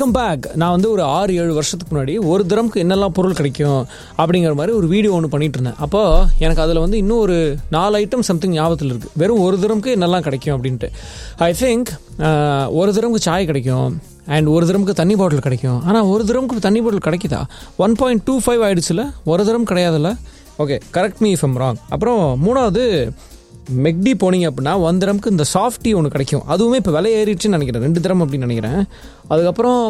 Long back நான் வந்து ஒரு ஆறு ஏழு வருஷத்துக்கு முன்னாடி ஒரு திரம்க்கு என்னெல்லாம் பொருள் கிடைக்கும் அப்படிங்கிற மாதிரி ஒரு வீடியோ ஒன்று பண்ணிட்டு இருந்தேன் அப்போ எனக்கு அதில் வந்து இன்னும் ஒரு நாலு ஐட்டம் சம்திங் ஞாபகத்தில் இருக்குது வெறும் ஒரு திரம்க்கு என்னெல்லாம் கிடைக்கும் அப்படின்ட்டு ஐ திங்க் ஒரு திரம்க்கு சாய் கிடைக்கும் அண்ட் ஒரு திரமுக்கு தண்ணி பாட்டில் கிடைக்கும் ஆனால் ஒரு திரமுக்கு தண்ணி பாட்டில் கிடைக்குதா ஒன் பாயிண்ட் டூ ஃபைவ் ஆயிடுச்சுல ஒரு திரம் கிடையாதுல்ல okay correct me if I'm wrong அப்புறம் மூணாவது மெக்டி போனீங்க அப்படின்னா ஒன் திரமுக்கு இந்த சாஃப்ட் டீ ஒன்று கிடைக்கும் அதுவுமே இப்போ விலை ஏறிடுச்சுன்னு நினைக்கிறேன் ரெண்டு திரம் அப்படின்னு நினைக்கிறேன் அதுக்கப்புறம்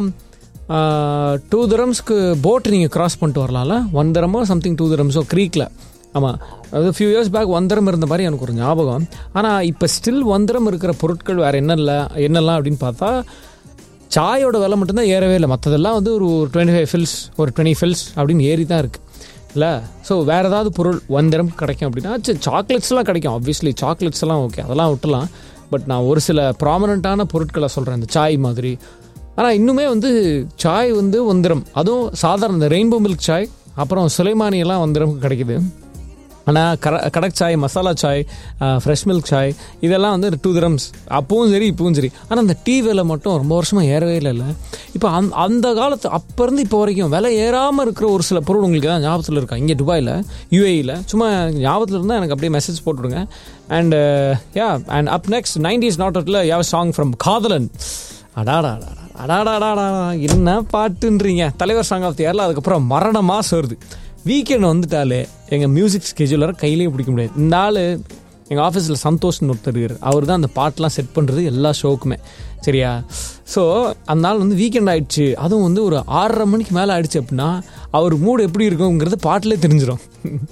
டூ திரம்ஸ்க்கு போட் நீங்கள் கிராஸ் பண்ணிட்டு வரலாம்ல ஒன் திரமோ சம்திங் டூ திரம்ஸோ க்ரீக்கில் ஆமாம் அது ஃபியூ இயர்ஸ் பேக் ஒந்தரம் இருந்த மாதிரி எனக்கு ஒரு ஞாபகம் ஆனால் இப்போ ஸ்டில் ஒந்தரம் இருக்கிற பொருட்கள் வேறு என்ன இல்லை என்னெல்லாம் அப்படின்னு பார்த்தா சாயோட விலை மட்டும்தான் ஏறவே இல்லை மற்றதெல்லாம் வந்து ஒரு டுவெண்ட்டி ஃபைவ் ஃபில்ஸ் ஒரு டுவெண்ட்டி ஃபில்ஸ் அப்படின்னு ஏறி தான் இருக்குது இல்லை ஸோ வேறு ஏதாவது பொருள் ஒன் திரம் கிடைக்கும் அப்படின்னா சரி சாக்லேட்ஸ்லாம் கிடைக்கும் ஆப்வியஸ்லி சாக்லேட்ஸ் எல்லாம் ஓகே அதெல்லாம் விட்டுலாம் பட் நான் ஒரு சில ப்ராமனண்ட்டான பொருட்களை சொல்கிறேன் இந்த சாய் மாதிரி ஆனால் இன்னுமே வந்து சாய் வந்து ஒந்திரம் அதுவும் சாதாரண இந்த ரெயின்போ மில்க் சாய் அப்புறம் சுலைமானி எல்லாம் ஒந்திரம் கிடைக்குது ஆனால் கர கடக் சாய் மசாலா சாய் ஃப்ரெஷ் மில்க் சாய் இதெல்லாம் வந்து டூ திரம்ஸ் அப்பவும் சரி இப்பவும் சரி ஆனால் அந்த டீ விலை மட்டும் ரொம்ப வருஷமாக ஏறவே இல்லை இப்போ அந் அந்த காலத்து அப்போ இருந்து இப்போ வரைக்கும் விலை ஏறாமல் இருக்கிற ஒரு சில பொருள் உங்களுக்கு தான் ஞாபகத்தில் இருக்கா இங்கே துபாயில் யூஏயில் சும்மா ஞாபகத்தில் இருந்தால் எனக்கு அப்படியே மெசேஜ் போட்டுவிடுங்க and yeah and up next nineties not அட்ல யாவ் சாங் ஃப்ரம் காதலன் அடாடா அடாடாடாடா என்ன பாட்டுன்றீங்க தலைவர் சாங் ஆஃப் தி இயரில் அதுக்கப்புறம் மரண மாசம் வருது வீக்கெண்ட் வந்துட்டாலே எங்கள் மியூசிக் ஸ்கெஜுலரை கையிலேயே பிடிக்க முடியாது இந்த ஆள் எங்கள் ஆஃபீஸில் சந்தோஷ்னு ஒருத்தர் இருக்கார் அவர் தான் அந்த பாட்டெலாம் செட் பண்ணுறது எல்லா ஷோவுக்குமே சரியா ஸோ அந்த நாள் வந்து வீக்கெண்ட் ஆயிடுச்சு அதுவும் வந்து ஒரு ஆறரை மணிக்கு மேலே ஆயிடுச்சு அப்படின்னா அவர் மூடு எப்படி இருக்குங்கிறது பாட்டிலே தெரிஞ்சிடும்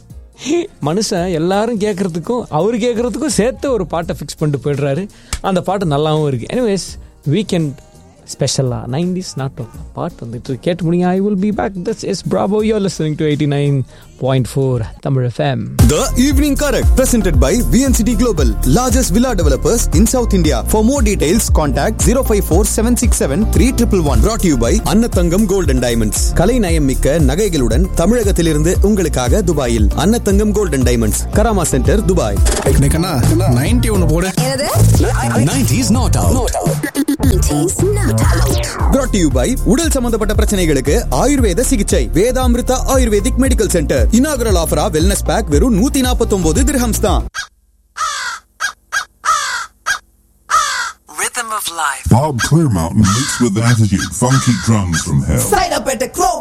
மனுஷன் எல்லாரும் கேட்குறதுக்கும் அவர் கேட்குறதுக்கும் சேர்த்து ஒரு பாட்டை ஃபிக்ஸ் பண்ணிட்டு போயிடுறாரு அந்த பாட்டு நல்லாவும் இருக்குது எனிவேஸ் வீக்கெண்ட் ஸ்பெஷலாக நைன்டிஸ் நாட் பாட்டு வந்துட்டு கேட்டு முடியும் I will be back this is ப்ராபோ you listening to eighty nine point four Tamil FM The Evening Correct, presented by VNCT Global, largest villa developers in South India. For more details, contact 054 767 3111. Brought to you by Annathangam Gold and Diamonds. கலை நயம் மிக்க நகைகளுடன் தமிழகத்திலிருந்து உங்களுக்காக துபாயில் Annathangam Gold and Diamonds, Karama centre Dubai கண்ணா ninety ஒன்று போடு என்னது 90s not out. Tease not out. brought to you by உடல் சம்பந்தப்பட்ட பிரச்சனைகளுக்கு ஆயுர்வேத சிகிச்சை Vedamrutha ayurvedic medical centre inaugural ஆஃபரா வெல்னஸ் பேக் வெறும் நூத்தி நாற்பத்தி ஒன்பது திரஹம்ஸ் தான் Rhythm of life. Bob Clearmountain mixed with attitude, funky drums from hell. Sign up at the Crow